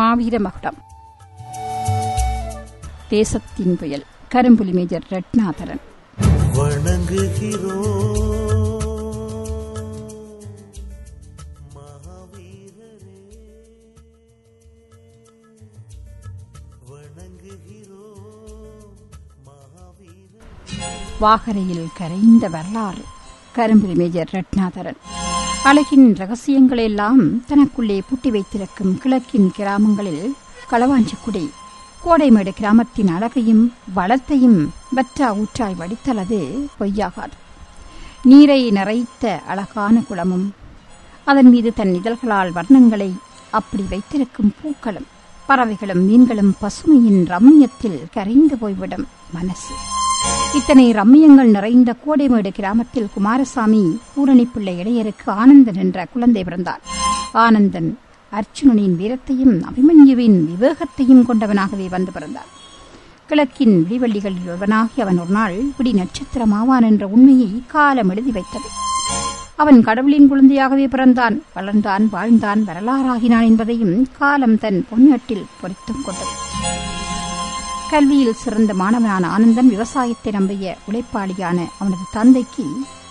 மாவீர மகுடம் தேசத்தின் புயல் கரும்புலி மேஜர் ரட்னாதரன் வணங்குகிறோம் வாகரையில் கரைந்த வரலாறு கரும்புலி மேஜர் ரட்னாதரன் அழகின் ரகசியங்களெல்லாம் தனக்குள்ளே பூட்டி வைத்திருக்கும் கிழக்கின் கிராமங்களில் களவாஞ்சிக்குடி கோடைமேடு கிராமத்தின் அழகையும் வளத்தையும் வற்றா ஊற்றாய் வடித்தலது பொய்யாகாது நீரை நிறைத்த அழகான குளமும் அதன் மீது தன் இதழ்களால் வர்ணங்களை அப்படி வைத்திருக்கும் பூக்களும் பறவைகளும் மீன்களும் பசுமையின் ரம்மியத்தில் கரைந்து போய்விடும் மனசு இத்தனை ரம்மியங்கள் நிறைந்த கோடைமேடு கிராமத்தில் குமாரசாமி பூரணிப்பிள்ளை இடையருக்கு ஆனந்தன் என்ற குழந்தை பிறந்தார் ஆனந்தன் அர்ச்சுனனின் வீரத்தையும் அபிமன்யுவின் விவேகத்தையும் கொண்டவனாகவே வந்து பிறந்தார் கிழக்கின் விடிவள்ளிகளில் ஒருவனாகி அவன் ஒரு நாள் விடி நட்சத்திரமாவான் என்ற உண்மையை காலம் எழுதி வைத்தது அவன் கடவுளின் குழந்தையாகவே பிறந்தான் வளர்ந்தான் வாழ்ந்தான் வரலாறாகினான் என்பதையும் காலம் தன் பொன்னட்டில் பொறித்தும் கொண்டது கல்வியில் சிறந்த மாணவனான ஆனந்தன் விவசாயத்தை நம்பிய உழைப்பாளியான அவனது தந்தைக்கு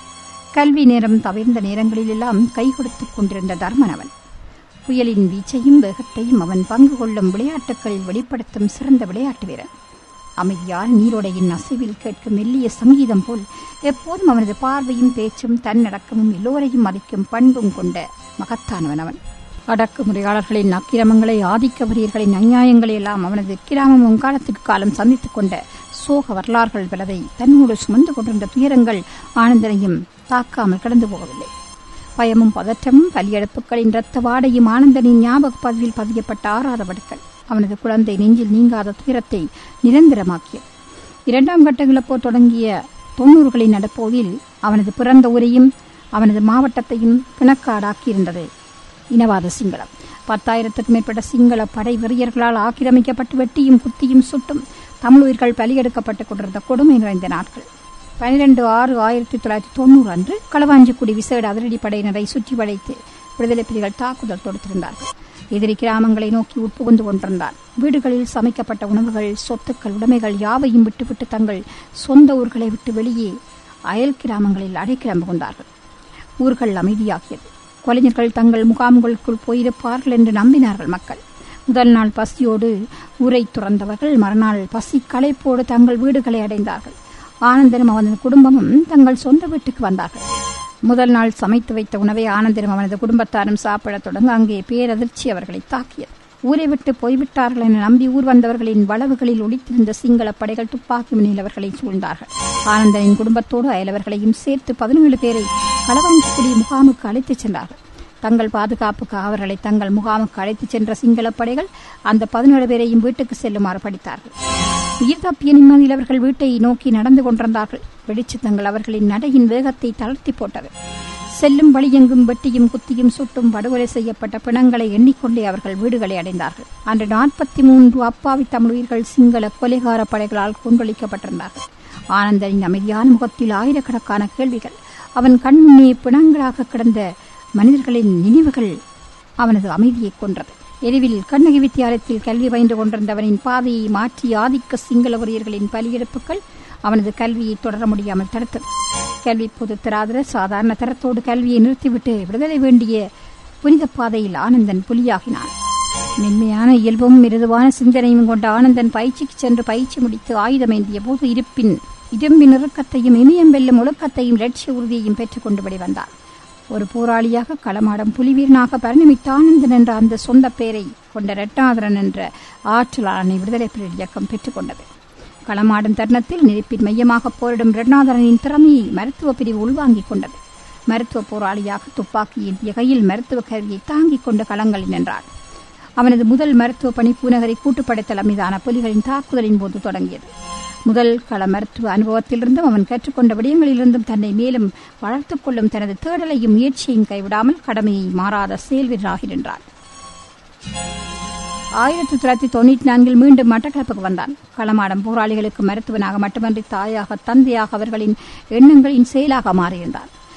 கல்வி நேரம் தவிர்ந்த நேரங்களிலெல்லாம் கை கொடுத்துக் கொண்டிருந்த தர்மன் அவன் புயலின் வீச்சையும் வேகத்தையும் அவன் பங்கு கொள்ளும் விளையாட்டுகளில் வெளிப்படுத்தும் சிறந்த விளையாட்டு வீரன் அமைதியான நீரோடையின் அசைவில் கேட்கும் மெல்லிய சங்கீதம் போல் எப்போதும் அவனது பார்வையும் பேச்சும் தன்னடக்கமும் எல்லோரையும் மதிக்கும் பண்பும் கொண்ட மகத்தானவன் அவன் அடக்குமுறையாளர்களின் அக்கிரமங்களை ஆதிக்க வரியர்களின் அநியாயங்களை எல்லாம் அவனது கிராமமும் காலத்துக்கு காலம் சந்தித்துக் கொண்ட சோக வரலாறுகள் பலதை தன்னோடு சுமந்து கொண்டிருந்த துயரங்கள் ஆனந்தனையும் தாக்காமல் கடந்து போகவில்லை பயமும் பதற்றமும் பலியெடுப்புகளின் இரத்த வாடையும் ஆனந்தனின் ஞாபக பதிவில் பதியப்பட்ட ஆறாத வடுக்கள் அவனது குழந்தை நெஞ்சில் நீங்காத துயரத்தை நிரந்தரமாக்கியது இரண்டாம் கட்ட இழப்போர் தொடங்கிய தொன்னூறுகளின் நடப்போதில் அவனது பிறந்த ஊரையும் அவனது மாவட்டத்தையும் பிணக்காடாக்கியிருந்தது இனவாத சிங்களம் பத்தாயிரத்துக்கும் மேற்பட்ட சிங்கள படை வெறியர்களால் ஆக்கிரமிக்கப்பட்டு வெட்டியும் குத்தியும் சுட்டும் தமிழுயிர்கள் பலியெடுக்கப்பட்டுக் கொண்டிருந்த கொடுமை நிறைந்த நாட்கள் பனிரெண்டு ஆறு ஆயிரத்தி தொள்ளாயிரத்தி தொண்ணூறு அன்று களவாஞ்சிக்குடி விசேட அதிரடி படையினரை சுற்றி வளைத்து விடுதலை புலிகள் தாக்குதல் தொடுத்திருந்தார்கள் எதிரி கிராமங்களை நோக்கி உட்புகுந்து கொண்டிருந்தார் வீடுகளில் சமைக்கப்பட்ட உணவுகள் சொத்துக்கள் உடைமைகள் யாவையும் விட்டுவிட்டு தங்கள் சொந்த ஊர்களை விட்டு வெளியே அயல் கிராமங்களில் அடைக்கிளம்பு கொண்டார்கள் ஊர்கள் அமைதியாகியது கொலைஞர்கள் தங்கள் முகாம்களுக்குள் போயிருப்பார்கள் என்று நம்பினார்கள் மக்கள் முதல் நாள் பசியோடு ஊரை துறந்தவர்கள் மறுநாள் பசி களைப்போடு தங்கள் வீடுகளை அடைந்தார்கள் ஆனந்தனும் அவனது குடும்பமும் தங்கள் சொந்த வீட்டுக்கு வந்தார்கள் முதல் நாள் சமைத்து வைத்த உணவை ஆனந்தனும் அவனது குடும்பத்தாரும் சாப்பிடத் தொடங்க அங்கே பேரதிர்ச்சி அவர்களை தாக்கியது ஊரை விட்டு போய்விட்டார்கள் என நம்பி ஊர் வந்தவர்களின் வளவுகளில் ஒளித்திருந்த சிங்கள படைகள் துப்பாக்கி முனையில் அவர்களை சூழ்ந்தார்கள் ஆனந்தனின் குடும்பத்தோடு அயலவர்களையும் சேர்த்து பதினேழு பேரை களவாஞ்சிக்குடி முகாமுக்கு அழைத்துச் சென்றார்கள் தங்கள் பாதுகாப்புக்கு அவர்களை தங்கள் முகாமுக்கு அழைத்துச் சென்ற சிங்கள படைகள் அந்த பதினேழு பேரையும் வீட்டுக்கு செல்லுமாறு படித்தார்கள் உயிர் தப்பிய நிம்மதியில் அவர்கள் வீட்டை நோக்கி நடந்து கொண்டிருந்தார்கள் வெளிச்சத்தங்கள் அவர்களின் நடையின் வேகத்தை தளர்த்தி போட்டது செல்லும் வழியெங்கும் வெட்டியும் குத்தியும் சுட்டும் படுகொலை செய்யப்பட்ட பிணங்களை எண்ணிக்கொண்டே அவர்கள் வீடுகளை அடைந்தார்கள் அன்று நாற்பத்தி மூன்று அப்பாவி தமிழர்கள் சிங்கள கொலைகார படைகளால் கொன்றொழிக்கப்பட்டிருந்தார்கள் ஆனந்தனின் அமைதியான முகத்தில் ஆயிரக்கணக்கான கேள்விகள் அவன் கண்முன்னே பிணங்களாக கிடந்த மனிதர்களின் நினைவுகள் அவனது அமைதியை கொன்றது எரிவில் கண்ணகி வித்தியாலயத்தில் கல்வி பயின்று கொண்டிருந்தவனின் பாதையை மாற்றி ஆதிக்க சிங்கள உரியர்களின் பலியெடுப்புகள் அவனது கல்வியை தொடர முடியாமல் தடுத்தது கல்வி பொது தராதர சாதாரண தரத்தோடு கல்வியை நிறுத்திவிட்டு விடுதலை வேண்டிய புனித பாதையில் ஆனந்தன் புலியாகினான் மென்மையான இயல்பும் மிருதுவான சிந்தனையும் கொண்ட ஆனந்தன் பயிற்சிக்கு சென்று பயிற்சி முடித்து ஆயுதமேந்திய போது இருப்பின் இரும்பின் இறுக்கத்தையும் இமயம் வெல்லும் ஒழுக்கத்தையும் லட்சிய உறுதியையும் பெற்றுக் கொண்டு வெளிவந்தார் ஒரு போராளியாக களமாடம் புலிவீரனாக பரிணமித்த ஆனந்தன் என்ற அந்த சொந்த பெயரை கொண்ட ரட்னாதரன் என்ற ஆற்றலாளனை விடுதலை புலிகள் இயக்கம் பெற்றுக்கொண்டது களமாடும் தருணத்தில் நெருப்பின் மையமாக போரிடும் ரட்னாதரனின் திறமையை மருத்துவ பிரிவு உள்வாங்கிக் கொண்டது மருத்துவ போராளியாக துப்பாக்கி ஏந்திய கையில் மருத்துவ கருவியை தாங்கிக் கொண்டு களங்களில் நின்றார் அவனது முதல் மருத்துவ பணி பூநகரை கூட்டுப்படைத்தளம் மீதான புலிகளின் தாக்குதலின் போது தொடங்கியது முதல் கள மருத்துவ அனுபவத்திலிருந்தும் அவன் கற்றுக்கொண்ட விடயங்களிலிருந்தும் தன்னை மேலும் வளர்த்துக் கொள்ளும் தனது தேடலையும் முயற்சியையும் கைவிடாமல் கடமையை மாறாத செயல்வீரராகி நின்றான் ஆயிரத்தி தொள்ளாயிரத்தி தொண்ணூற்றி நான்கில் மீண்டும் மட்டக்களப்புக்கு வந்தான் களமாடம் போராளிகளுக்கு மருத்துவனாக மட்டுமன்றி தாயாக தந்தையாக அவர்களின் எண்ணங்களின் செயலாக மாறியிருந்தான்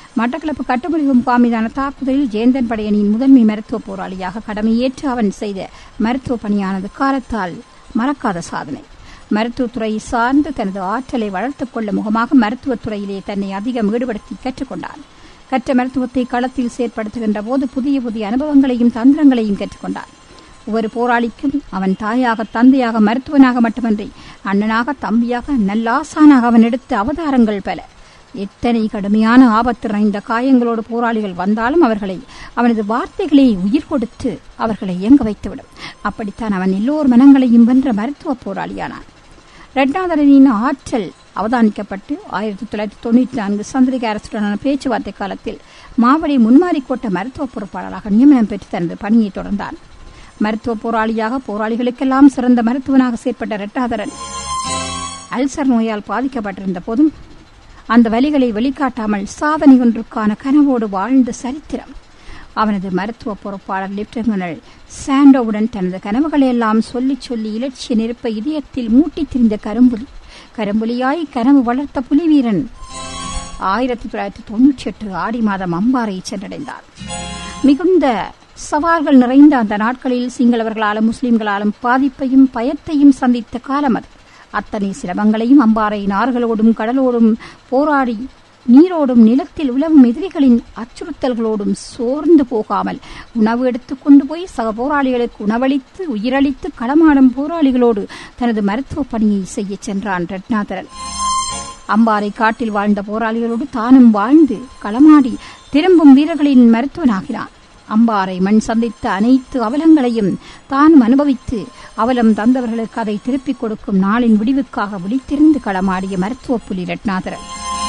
மட்டக்களப்பு கட்டுமொழி முகாம் மீதான தாக்குதலில் ஜெயந்தன் படையணியின் முதன்மை மருத்துவ போராளியாக கடமையேற்று அவன் செய்த மருத்துவ பணியானது காலத்தால் மறக்காத சாதனை மருத்துவத்துறை சார்ந்து தனது ஆற்றலை வளர்த்துக் கொள்ள முகமாக மருத்துவத்துறையிலே தன்னை அதிகம் ஈடுபடுத்தி கற்றுக்கொண்டான் கற்ற மருத்துவத்தை களத்தில் செயற்படுத்துகின்ற போது புதிய புதிய அனுபவங்களையும் தந்திரங்களையும் கற்றுக்கொண்டான் ஒவ்வொரு போராளிக்கும் அவன் தாயாக தந்தையாக மருத்துவனாக மட்டுமன்றி அண்ணனாக தம்பியாக நல்லாசானாக அவன் எடுத்த அவதாரங்கள் பல எத்தனை கடுமையான ஆபத்து நிறைந்த காயங்களோடு போராளிகள் வந்தாலும் அவர்களை அவனது வார்த்தைகளை உயிர் கொடுத்து அவர்களை இயங்க வைத்துவிடும் அப்படித்தான் அவன் எல்லோர் மனங்களையும் வென்ற மருத்துவ போராளியானான் ரெட்டாதரனின் ஆற்றல் அவதானிக்கப்பட்டு ஆயிரத்தி தொள்ளாயிரத்தி தொண்ணூற்றி நான்கு சந்திரிகா அரசுடனான பேச்சுவார்த்தை காலத்தில் மாவடி முன்மாறி கோட்ட மருத்துவ பொறுப்பாளராக நியமனம் பெற்று தனது பணியை தொடர்ந்தான் மருத்துவ போராளியாக போராளிகளுக்கெல்லாம் சிறந்த மருத்துவனாக செயற்பட்ட ரெட்டாதரன் அல்சர் நோயால் பாதிக்கப்பட்டிருந்த போதும் அந்த வலிகளை வெளிக்காட்டாமல் சாதனை ஒன்றுக்கான கனவோடு வாழ்ந்த சரித்திரம் அவனது மருத்துவ பொறுப்பாளர் லெப்டினல் சாண்டோவுடன் தனது கனவுகளை எல்லாம் சொல்லி சொல்லி இலட்சிய நெருப்ப இதயத்தில் மூட்டித் திரிந்த கரும்புலி கரும்புலியாய் கனவு வளர்த்த புலிவீரன் ஆயிரத்தி தொள்ளாயிரத்தி தொன்னூற்றி எட்டு ஆடி மாதம் அம்பாறை சென்றடைந்தார் மிகுந்த சவால்கள் நிறைந்த அந்த நாட்களில் சிங்களவர்களாலும் முஸ்லிம்களாலும் பாதிப்பையும் பயத்தையும் சந்தித்த காலம் அது அத்தனை சிரமங்களையும் அம்பாறை நார்களோடும் கடலோடும் போராடி நீரோடும் நிலத்தில் உலவும் எதிரிகளின் அச்சுறுத்தல்களோடும் சோர்ந்து போகாமல் உணவு எடுத்துக் கொண்டு போய் சக போராளிகளுக்கு உணவளித்து உயிரளித்து களமாடும் போராளிகளோடு தனது மருத்துவ பணியை செய்ய சென்றான் ரட்னாதரன் அம்பாறை காட்டில் வாழ்ந்த போராளிகளோடு தானும் வாழ்ந்து களமாடி திரும்பும் வீரர்களின் மருத்துவனாகினான் அம்பாறை மண் சந்தித்த அனைத்து அவலங்களையும் தானும் அனுபவித்து அவலம் தந்தவர்களுக்கு அதை திருப்பிக் கொடுக்கும் நாளின் விடிவுக்காக விழித்திருந்து களமாடிய மருத்துவ புலி ரட்னாதரன்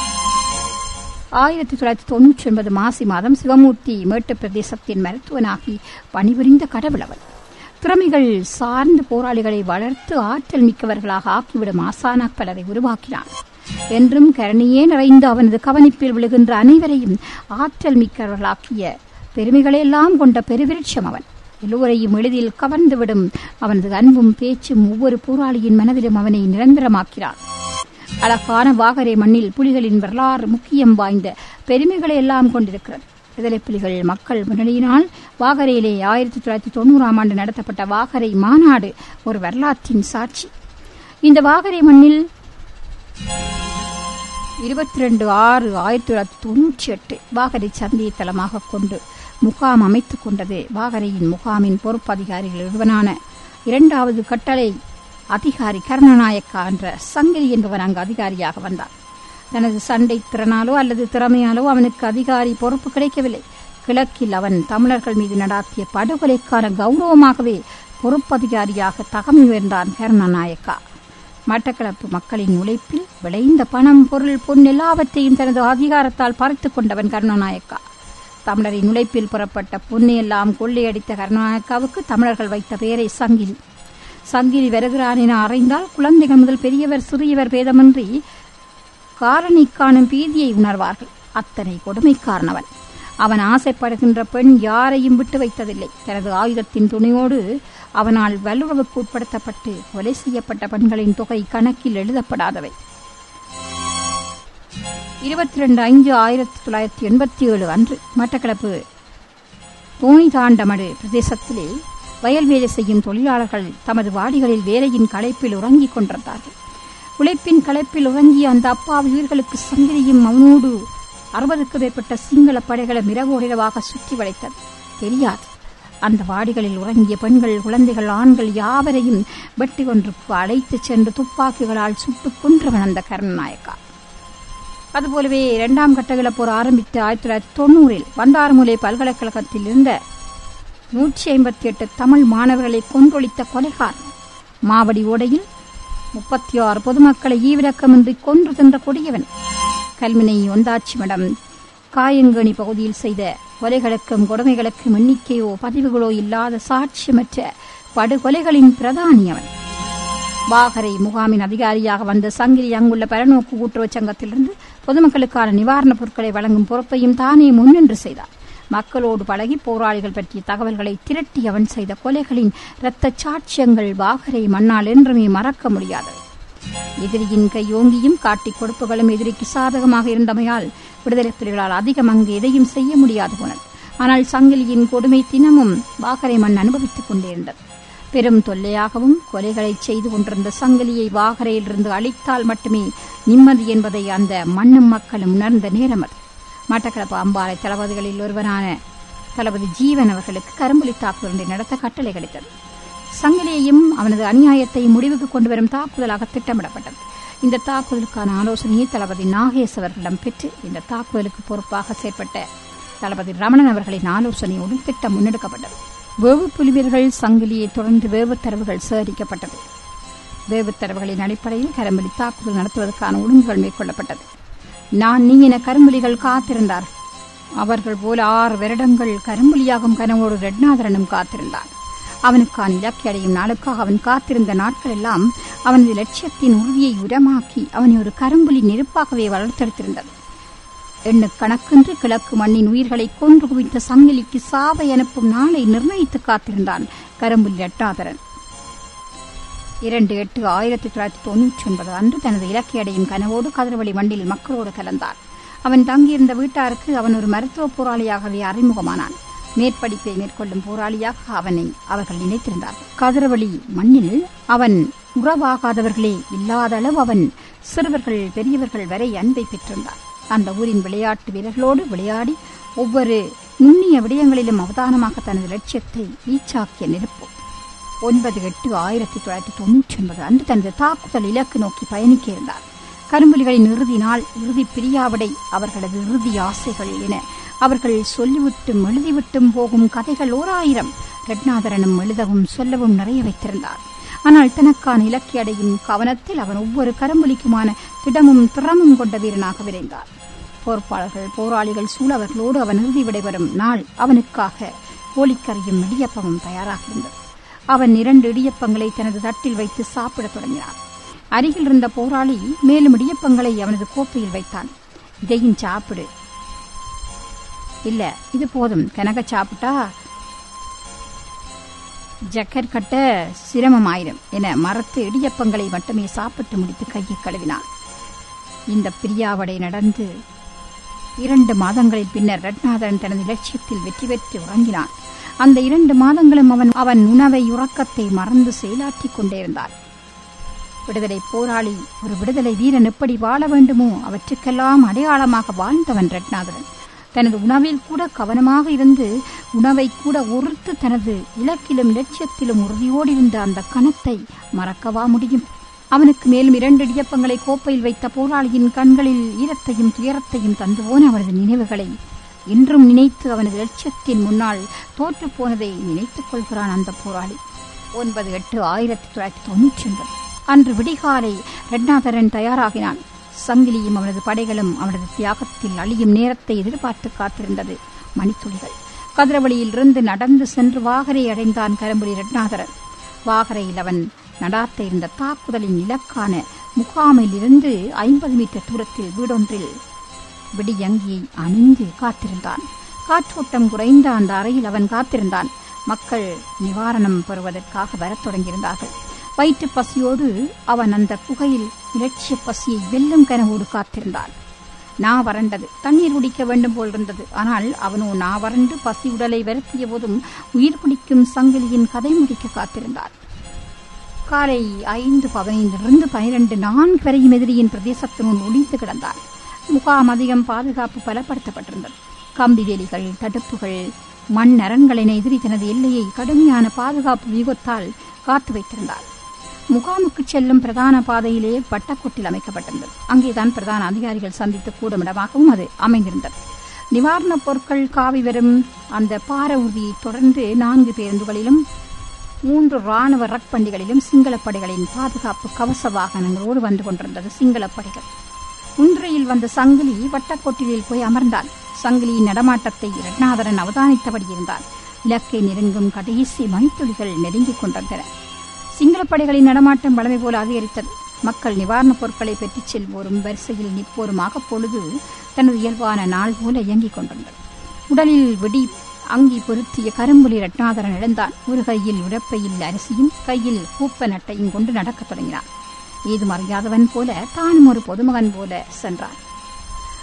ஆயிரத்தி தொள்ளாயிரத்தி தொன்னூற்றி ஒன்பது மாசி மாதம் சிவமூர்த்தி மேட்டு பிரதேசத்தின் மருத்துவனாகி பணிபுரிந்த கடவுள் அவன் திறமைகள் சார்ந்து போராளிகளை வளர்த்து ஆற்றல் மிக்கவர்களாக ஆக்கிவிடும் ஆசானா பலரை உருவாக்கினான் என்றும் கரணியே நிறைந்த அவனது கவனிப்பில் விழுகின்ற அனைவரையும் ஆற்றல் மிக்கவர்களாக்கிய பெருமைகளையெல்லாம் கொண்ட பெருவிருட்சம் அவன் எல்லோரையும் எளிதில் கவர்ந்துவிடும் அவனது அன்பும் பேச்சும் ஒவ்வொரு போராளியின் மனதிலும் அவனை நிரந்தரமாக்கிறான் அழகான வாகரை மண்ணில் புலிகளின் வரலாறு முக்கியம் வாய்ந்த பெருமைகளை எல்லாம் கொண்டிருக்கிறது விடுதலை புலிகள் மக்கள் முன்னணியினால் வாகரையிலே ஆயிரத்தி தொள்ளாயிரத்தி தொண்ணூறாம் ஆண்டு நடத்தப்பட்ட வாகரை மாநாடு ஒரு வரலாற்றின் சாட்சி இந்த வாகரை மண்ணில் இருபத்தி ரெண்டு ஆறு ஆயிரத்தி தொள்ளாயிரத்தி தொன்னூற்றி எட்டு வாகரை சந்தையை தளமாக கொண்டு முகாம் அமைத்துக் கொண்டது வாகரையின் முகாமின் பொறுப்பதிகாரிகள் ஒருவனான இரண்டாவது கட்டளை அதிகாரி கருணநாயக்கா என்ற சங்கிலி என்பவன் அங்கு அதிகாரியாக வந்தான் தனது சண்டை திறனாலோ அல்லது திறமையாலோ அவனுக்கு அதிகாரி பொறுப்பு கிடைக்கவில்லை கிழக்கில் அவன் தமிழர்கள் மீது நடாத்திய படுகொலைக்கான கௌரவமாகவே பொறுப்பதிகாரியாக தகமை உயர்ந்தான் கருணநாயக்கா மட்டக்களப்பு மக்களின் உழைப்பில் விளைந்த பணம் பொருள் பொன் எல்லாவற்றையும் தனது அதிகாரத்தால் பறித்துக் கொண்டவன் கருணநாயக்கா தமிழரின் உழைப்பில் புறப்பட்ட பொன்னையெல்லாம் கொள்ளையடித்த கருணநாயக்காவுக்கு தமிழர்கள் வைத்த பெயரை சங்கிலி சங்கிலி வருகிறான் என அறைந்தால் குழந்தைகள் முதல் பெரியவர் சிறியவர் பேதமின்றி காரணி காணும் பீதியை உணர்வார்கள் அத்தனை கொடுமைக்காரனவன் அவன் ஆசைப்படுகின்ற பெண் யாரையும் விட்டு வைத்ததில்லை தனது ஆயுதத்தின் துணையோடு அவனால் வல்லுறவுக்கு உட்படுத்தப்பட்டு கொலை செய்யப்பட்ட பெண்களின் தொகை கணக்கில் எழுதப்படாதவை இருபத்தி ரெண்டு ஐந்து ஆயிரத்தி தொள்ளாயிரத்தி எண்பத்தி ஏழு அன்று மட்டக்களப்பு தோணிதாண்டமடு பிரதேசத்திலே வயல் வேலை செய்யும் தொழிலாளர்கள் தமது வாடிகளில் வேலையின் களைப்பில் உறங்கிக் கொண்டிருந்தார்கள் உழைப்பின் களைப்பில் உறங்கிய அந்த அப்பாவி உயிர்களுக்கு சங்கிலியும் அவனோடு அறுபதுக்கு மேற்பட்ட சிங்கள படைகளும் இரவோடிரவாக சுற்றி வளைத்தது தெரியாது அந்த வாடிகளில் உறங்கிய பெண்கள் குழந்தைகள் ஆண்கள் யாவரையும் வெட்டி ஒன்றுக்கு அழைத்துச் சென்று துப்பாக்கிகளால் சுட்டுக் கொன்றவன் அந்த கருணநாயக்கா அதுபோலவே இரண்டாம் கட்டகில போர் ஆரம்பித்து ஆயிரத்தி தொள்ளாயிரத்தி தொண்ணூறில் வந்தாரமுலை பல்கலைக்கழகத்தில் இருந்த நூற்றி ஐம்பத்தி எட்டு தமிழ் மாணவர்களை கொன்றொழித்த கொலைகார் மாவடி ஓடையில் முப்பத்தி ஆறு பொதுமக்களை ஈவிரக்கமின்றி கொன்று சென்ற கொடியவன் கல்வினை ஒந்தாச்சி மடம் காயங்கணி பகுதியில் செய்த கொலைகளுக்கும் கொடுமைகளுக்கும் எண்ணிக்கையோ பதிவுகளோ இல்லாத சாட்சியமற்ற படுகொலைகளின் பிரதானி அவன் வாகரை முகாமின் அதிகாரியாக வந்த சங்கிலி அங்குள்ள பரநோக்கு கூட்டுறவு சங்கத்திலிருந்து பொதுமக்களுக்கான நிவாரணப் பொருட்களை வழங்கும் பொறுப்பையும் தானே முன்னின்று செய்தார் மக்களோடு பழகி போராளிகள் பற்றிய தகவல்களை திரட்டி அவன் செய்த கொலைகளின் இரத்த சாட்சியங்கள் வாகரை மண்ணால் என்றுமே மறக்க முடியாது எதிரியின் கையோங்கியும் காட்டிக் கொடுப்புகளும் எதிரிக்கு சாதகமாக இருந்தமையால் விடுதலை புலிகளால் அதிகம் அங்கு எதையும் செய்ய முடியாது போனது ஆனால் சங்கிலியின் கொடுமை தினமும் வாகரை மண் அனுபவித்துக் கொண்டிருந்தது பெரும் தொல்லையாகவும் கொலைகளை செய்து கொண்டிருந்த சங்கிலியை வாகரையிலிருந்து அழித்தால் மட்டுமே நிம்மதி என்பதை அந்த மண்ணும் மக்களும் உணர்ந்த நேரம் அது மட்டக்களப்பு அம்பாறை தளபதிகளில் ஒருவரான தளபதி ஜீவன் அவர்களுக்கு கரும்புலி தாக்குதல் ஒன்றை நடத்த கட்டளை கிடைத்தது சங்கிலியையும் அவனது அநியாயத்தை முடிவுக்கு கொண்டு வரும் தாக்குதலாக திட்டமிடப்பட்டது இந்த தாக்குதலுக்கான ஆலோசனையை தளபதி நாகேஷ் அவர்களிடம் பெற்று இந்த தாக்குதலுக்கு பொறுப்பாக செயற்பட்ட தளபதி ரமணன் அவர்களின் ஆலோசனையோடு திட்டம் முன்னெடுக்கப்பட்டது வேவு புலிவீரர்கள் சங்கிலியை தொடர்ந்து வேவு தரவுகள் சேகரிக்கப்பட்டது வேவு தரவுகளின் அடிப்படையில் கரும்புலி தாக்குதல் நடத்துவதற்கான ஒழுங்குகள் மேற்கொள்ளப்பட்டது நான் நீ என கரும்புலிகள் காத்திருந்தார் அவர்கள் போல ஆறு வருடங்கள் கரும்புலியாகும் கனவோடு ரெட்நாதரனும் காத்திருந்தான் அவனுக்கான இலக்கை அடையும் நாளுக்காக அவன் காத்திருந்த நாட்கள் எல்லாம் அவனது லட்சியத்தின் உறுதியை உரமாக்கி அவனை ஒரு கரும்புலி நெருப்பாகவே வளர்த்தெடுத்திருந்தது எண்ணு கணக்கின்றி கிழக்கு மண்ணின் உயிர்களை கொன்று குவித்த சங்கிலிக்கு சாவை அனுப்பும் நாளை நிர்ணயித்து காத்திருந்தான் கரும்புலி ரட்டாதரன் இரண்டு எட்டு ஆயிரத்தி தொள்ளாயிரத்தி தொன்னூற்றி ஒன்பது அன்று தனது இலக்கை அடையும் கனவோடு கதிரவழி மண்டில் மக்களோடு கலந்தான் அவன் தங்கியிருந்த வீட்டாருக்கு அவன் ஒரு மருத்துவ போராளியாகவே அறிமுகமானான் மேற்படிப்பை மேற்கொள்ளும் போராளியாக அவனை அவர்கள் நினைத்திருந்தார்கள் கதிரவழி மண்ணில் அவன் உறவாகாதவர்களே இல்லாத அளவு அவன் சிறுவர்கள் பெரியவர்கள் வரை அன்பை பெற்றிருந்தான் அந்த ஊரின் விளையாட்டு வீரர்களோடு விளையாடி ஒவ்வொரு நுண்ணிய விடயங்களிலும் அவதானமாக தனது லட்சியத்தை வீச்சாக்கிய நெருப்பு ஒன்பது எட்டு ஆயிரத்தி தொள்ளாயிரத்தி தொன்னூற்றி ஒன்பது அன்று தனது தாக்குதல் இலக்கு நோக்கி பயணிக்க இருந்தார் கரும்புலிகளின் இறுதி நாள் இறுதி பிரியாவிடை அவர்களது இறுதி ஆசைகள் என அவர்கள் சொல்லிவிட்டும் எழுதிவிட்டும் போகும் கதைகள் ஓர் ஆயிரம் ரட்நாதரனும் எழுதவும் சொல்லவும் நிறைய வைத்திருந்தார் ஆனால் தனக்கான இலக்கை அடையும் கவனத்தில் அவன் ஒவ்வொரு கரும்புலிக்குமான திடமும் திறமும் கொண்ட வீரனாக விரைந்தார் பொறுப்பாளர்கள் போராளிகள் சூழ அவர்களோடு அவன் இறுதி விடைபெறும் நாள் அவனுக்காக கோழிக்கறியும் இடியப்பமும் தயாராக இருந்தது அவன் இரண்டு இடியப்பங்களை தனது தட்டில் வைத்து சாப்பிடத் தொடங்கினான் அருகில் இருந்த போராளி மேலும் இடியப்பங்களை அவனது கோப்பையில் வைத்தான் இதையும் சாப்பிடு இல்ல இது போதும் கனக சாப்பிட்டா ஜக்கர் கட்ட சிரமமாயிரும் என மரத்து இடியப்பங்களை மட்டுமே சாப்பிட்டு முடித்து கையை கழுவினான் இந்த பிரியாவடை நடந்து இரண்டு மாதங்களின் பின்னர் ரட்நாதன் தனது லட்சியத்தில் வெற்றி பெற்று உறங்கினான் அந்த இரண்டு மாதங்களும் அவன் அவன் உணவை உறக்கத்தை மறந்து செயலாற்றிக் கொண்டே இருந்தான் விடுதலை போராளி ஒரு விடுதலை வீரன் எப்படி வாழ வேண்டுமோ அவற்றுக்கெல்லாம் அடையாளமாக வாழ்ந்தவன் ரட்நாதரன் தனது உணவில் கூட கவனமாக இருந்து உணவை கூட ஒருத்து தனது இலக்கிலும் லட்சியத்திலும் உறுதியோடு இருந்த அந்த கணத்தை மறக்கவா முடியும் அவனுக்கு மேலும் இரண்டு இடியப்பங்களை கோப்பையில் வைத்த போராளியின் கண்களில் ஈரத்தையும் துயரத்தையும் தந்து போன அவனது நினைவுகளை இன்றும் நினைத்து அவனது லட்சியத்தின் முன்னால் தோற்று போனதை நினைத்துக் கொள்கிறான் அந்த போராளி ஒன்பது எட்டு ஆயிரத்தி தொள்ளாயிரத்தி தொன்னூற்றி ஒன்பது அன்று விடிகாலை ரெட்நாதரன் தயாராகினான் சங்கிலியும் அவனது படைகளும் அவனது தியாகத்தில் அழியும் நேரத்தை எதிர்பார்த்து காத்திருந்தது மணித்துளிகள் கதிரவழியில் இருந்து நடந்து சென்று வாகரை அடைந்தான் கரும்புலி ரெட்நாதரன் வாகரையில் அவன் நடாத்த இருந்த தாக்குதலின் இலக்கான முகாமில் இருந்து ஐம்பது மீட்டர் தூரத்தில் வீடொன்றில் விடியங்கியை அணிந்து காத்திருந்தான் காற்றோட்டம் குறைந்த அந்த அறையில் அவன் காத்திருந்தான் மக்கள் நிவாரணம் பெறுவதற்காக வரத் தொடங்கியிருந்தார்கள் வயிற்று பசியோடு அவன் அந்த குகையில் இலட்சிய பசியை வெல்லும் கனவோடு காத்திருந்தான் நா வறண்டது தண்ணீர் குடிக்க வேண்டும் போல் இருந்தது ஆனால் அவனோ நா வறண்டு பசி உடலை வருத்திய போதும் உயிர் குடிக்கும் சங்கிலியின் கதை முடிக்க காத்திருந்தான் காலை ஐந்து பதினைந்திலிருந்து பனிரெண்டு நான்கு வரையும் எதிரியின் பிரதேசத்தினுள் ஒளிந்து கிடந்தான் முகாம் அதிகம் பாதுகாப்பு பலப்படுத்தப்பட்டிருந்தது கம்பி வேலிகள் தடுப்புகள் மண் அரண்களின் எதிரி தனது எல்லையை கடுமையான பாதுகாப்பு வியூகத்தால் காத்து வைத்திருந்தார் முகாமுக்கு செல்லும் பிரதான பாதையிலே வட்டக்கொட்டில் அமைக்கப்பட்டிருந்தது அங்கேதான் பிரதான அதிகாரிகள் சந்தித்து கூடும் இடமாகவும் அது அமைந்திருந்தது நிவாரணப் பொருட்கள் காவி வரும் அந்த பார ஊர்தியை தொடர்ந்து நான்கு பேருந்துகளிலும் மூன்று ராணுவ ரக்பண்டிகளிலும் சிங்களப் படைகளின் பாதுகாப்பு கவச வாகனங்களோடு வந்து கொண்டிருந்தது சிங்களப் படைகள் ஒன்றையில் வந்த சங்கிலி வட்டக்கோட்டிலில் போய் அமர்ந்தான் சங்கிலியின் நடமாட்டத்தை ரட்நாதரன் அவதானித்தபடி இருந்தான் இலக்கை நெருங்கும் கடைசி மணித்துளிகள் நெருங்கிக் கொண்டிருந்தன சிங்களப் படைகளின் நடமாட்டம் வளமை போல அதிகரித்தது மக்கள் நிவாரணப் பொருட்களை பெற்றுச் செல்வோரும் வரிசையில் நிற்போருமாக பொழுது தனது இயல்பான நாள் போல இயங்கிக் கொண்டிருந்தது உடலில் வெடி அங்கி பொருத்திய கரும்புலி ரட்நாதரன் இழந்தான் ஒரு கையில் உடப்பையில் அரிசியும் கையில் கூப்ப நட்டையும் கொண்டு நடக்கத் தொடங்கினான் ஏதும் அறியாதவன் போல தானும் ஒரு பொதுமகன் போல சென்றான்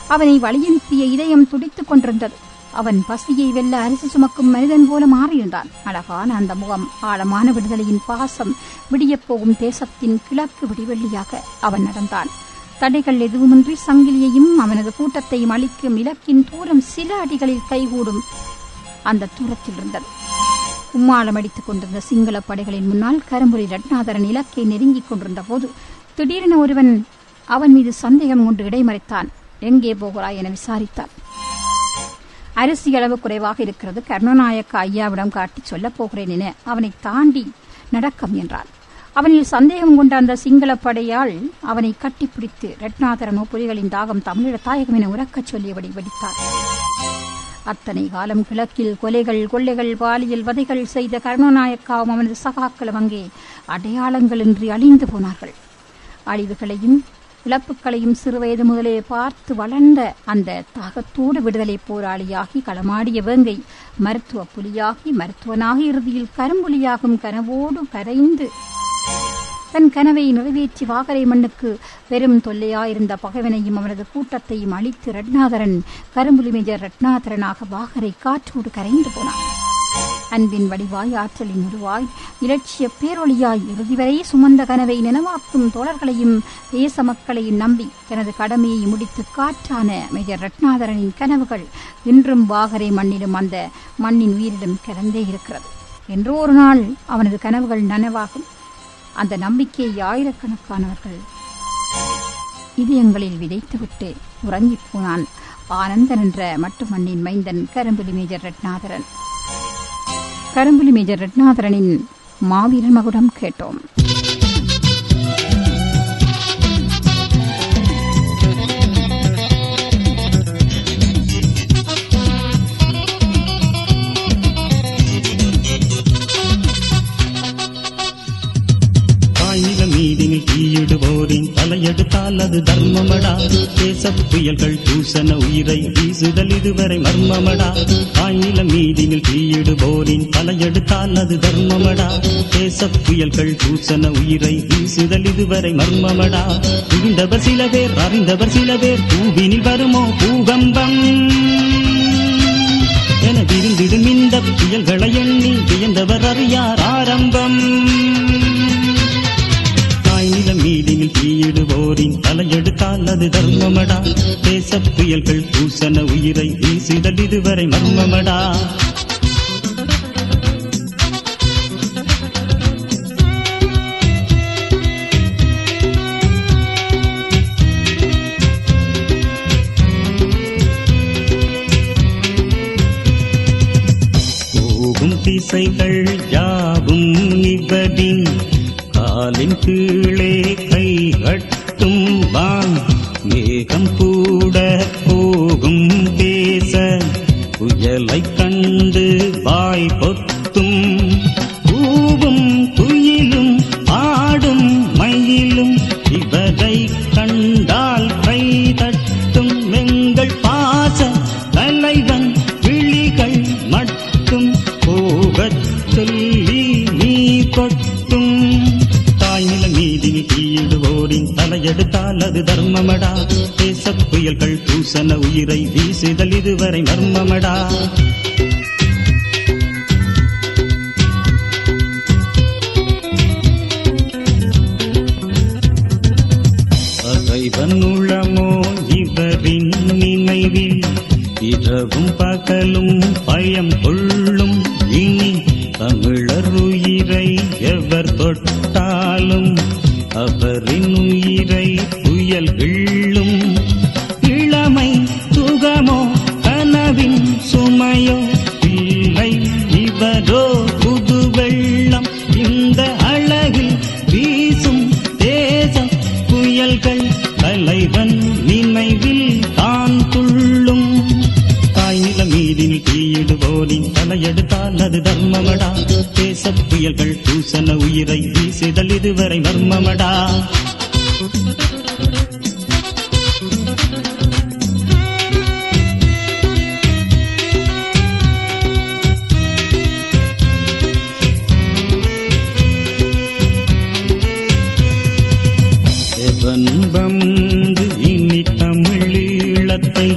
அவனை வழியனுப்பிய இதயம் துடித்துக் கொண்டிருந்தது அவன் பசியை வெல்ல அரிசி சுமக்கும் மனிதன் போல மாறியிருந்தான் அழகான அந்த முகம் ஆழமான விடுதலையின் பாசம் விடியப் போகும் தேசத்தின் கிழக்கு விடிவெள்ளியாக அவன் நடந்தான் தடைகள் எதுவுமின்றி சங்கிலியையும் அவனது கூட்டத்தையும் அளிக்கும் இலக்கின் தூரம் சில அடிகளில் கைகூடும் அந்த தூரத்தில் இருந்தது கும்மாளம் அடித்துக் கொண்டிருந்த சிங்கள படைகளின் முன்னால் கரும்புரி ரட்னாதரன் இலக்கை நெருங்கிக் கொண்டிருந்த போது திடீரென ஒருவன் அவன் மீது சந்தேகம் கொண்டு இடைமறைத்தான் எங்கே போகிறாய் என விசாரித்தான் அரிசி அளவு குறைவாக இருக்கிறது கருணாநாயக்க ஐயாவிடம் காட்டி சொல்லப் போகிறேன் என அவனை தாண்டி நடக்கம் என்றான் அவனில் சந்தேகம் கொண்ட அந்த சிங்கள படையால் அவனை கட்டிப்பிடித்து ரட்னாதரனோ புலிகளின் தாகம் தமிழீழ தாயகம் என உறக்கச் சொல்லியபடி வெடித்தார் அத்தனை காலம் கிழக்கில் கொலைகள் கொள்ளைகள் பாலியல் வதைகள் செய்த கருணாநாயக்காவும் அவனது சகாக்களும் அங்கே அடையாளங்களின்றி அழிந்து போனார்கள் அழிவுகளையும் இழப்புகளையும் சிறுவயது முதலே பார்த்து வளர்ந்த அந்த தாகத்தோடு விடுதலை போராளியாகி களமாடிய வேங்கை மருத்துவ புலியாகி மருத்துவனாகி இறுதியில் கரும்புலியாகும் கனவோடு கரைந்து தன் கனவை நிறைவேற்றி வாகரை மண்ணுக்கு பெரும் தொல்லையாயிருந்த பகைவனையும் அவனது கூட்டத்தையும் அழித்து ரட்னாதரன் கரும்புலி மேஜர் ரட்னாதரனாக வாகரை காற்றோடு கரைந்து போனான் அன்பின் வடிவாய் ஆற்றலின் உருவாய் இலட்சிய பேரொளியாய் இறுதி வரை சுமந்த கனவை நினைவாக்கும் தோழர்களையும் தேச மக்களையும் நம்பி தனது கடமையை முடித்து காற்றான மேஜர் ரட்னாதரனின் கனவுகள் இன்றும் வாகரை மண்ணிலும் அந்த மண்ணின் உயிரிலும் கலந்தே இருக்கிறது என்றோ ஒரு நாள் அவனது கனவுகள் நனவாகும் அந்த நம்பிக்கையை ஆயிரக்கணக்கானவர்கள் இதயங்களில் விதைத்துவிட்டு உறங்கிப் போனான் ஆனந்தன் என்ற மட்டு மண்ணின் மைந்தன் கரும்புலி மேஜர் ரட்னாதரன் கரும்புலி மேஜர் ரட்னாதரனின் மாவீரன் மகுடம் கேட்டோம் ஆயில மீதினில் தீயிடுவோரின் தலையெடுத்தால் அது தர்மமடா தேச புயல்கள் பூசன உயிரை வீசுதல் இதுவரை மர்மமடா ஆயில மீதினில் தீயிடுவோரின் தலையெடுத்தால் அது தர்மமடா தேச புயல்கள் பூசன உயிரை வீசுதல் இதுவரை மர்மமடா புரிந்தவர் சில பேர் அறிந்தவர் சில பேர் பூவினில் வருமோ பூகம்பம் என விருந்திடும் இந்த புயல்களை எண்ணி வியந்தவர் அறியார் ஆரம்பம் தாய்நில மீதினில் தீயிடுவோரின் தலையெடுத்தால் அது தர்மமடா தேச புயல்கள் பூசன உயிரை வீசுதல் இதுவரை மர்மமடா போகும் திசைகள் யாவும் இவரின் காலின் கீழே கை கட்டும் வான் மேகம் கூட போகும் பேச புயலை கண்டு வாய் பொத்தும் பூவும் குயிலும் ஆடும் மயிலும் இவரை கண்டால் கை தட்டும் எங்கள் பாச தலைவன் விழிகள் மட்டும் போகச் சொல்லி நீ கொட்டும் தாய்நில மீதினி தீயிடுவோரின் தலையெடுத்தால் அது தர்மமடா தேச புயல்கள் பூசன உயிரை வீசுதல் இதுவரை மர்மமடா பகைவன் உளமோ இவரின் நினைவில் இரவும் பகலும் பயம் கொள்ளும் இனி தமிழர் உயிரை எவர் தொட்டாலும் அவரின் உயிரை புயல் கிள்ளும் இளமை சுகமோ கனவின் சுமையோ இல்லை இவரோ புது வெள்ளம் இந்த அழகில் வீசும் தேச புயல்கள் தலைவன் நினைவில் தான் துள்ளும் தாய்நில மீதினில் தீயிடுவோரின் தலையெடுத்தால் அது தர்மமடா தேச புயல்கள் பூசன உயிரை வீசுதல் இதுவரை மர்மமடா எவன் வந்து இனி தமிழீழத்தை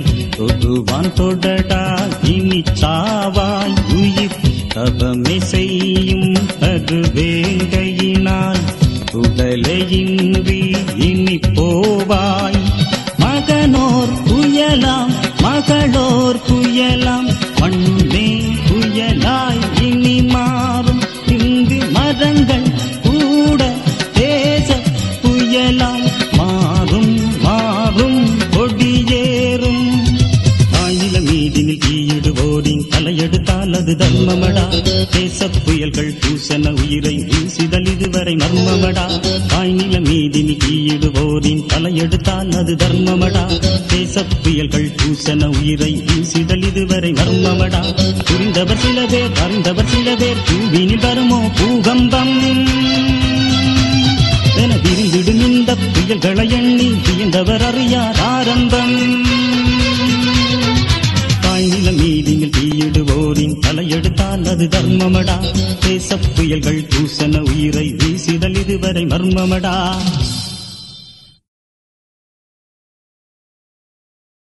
கவலையின்றி இனி போவாய் மகனோர் புயலாம் மகளோர் புயலாம் மண்ணே புயலாய் இனி மாறும் இங்கு மரங்கள் கூட தேச புயலாய் மாறும் மாறும் கொடியேறும் ஆயில மீதினில் தீயிடுவோரின் தலையெடுத்தால் அது தர்மமடா தேச புயல்கள் பூசன உயிரை வீசிதல் இதுவரை மர்மமடா ஆயில மீதினில் தீயிடுவோரின் தலையெடுத்தால் அது தர்மமடா தேச புயல்கள் பூசன உயிரை வீசிதல் இதுவரை மர்மமடா புரிந்தவர் சில பேர் அறிந்தவர் சில பேர் பூவினில் வருமோ பூகம்பம் என விரிந்திடும் இந்த புயல்களை எண்ணி வியந்தவர் அறியார் ஆரம்பம் தாய்நில மீதினில் தீயிடுவோரின் தலையெடுத்தால் அது தர்மமடா தேச புயல்கள் பூசன உயிரை வீசிதல் இதுவரை மர்மமடா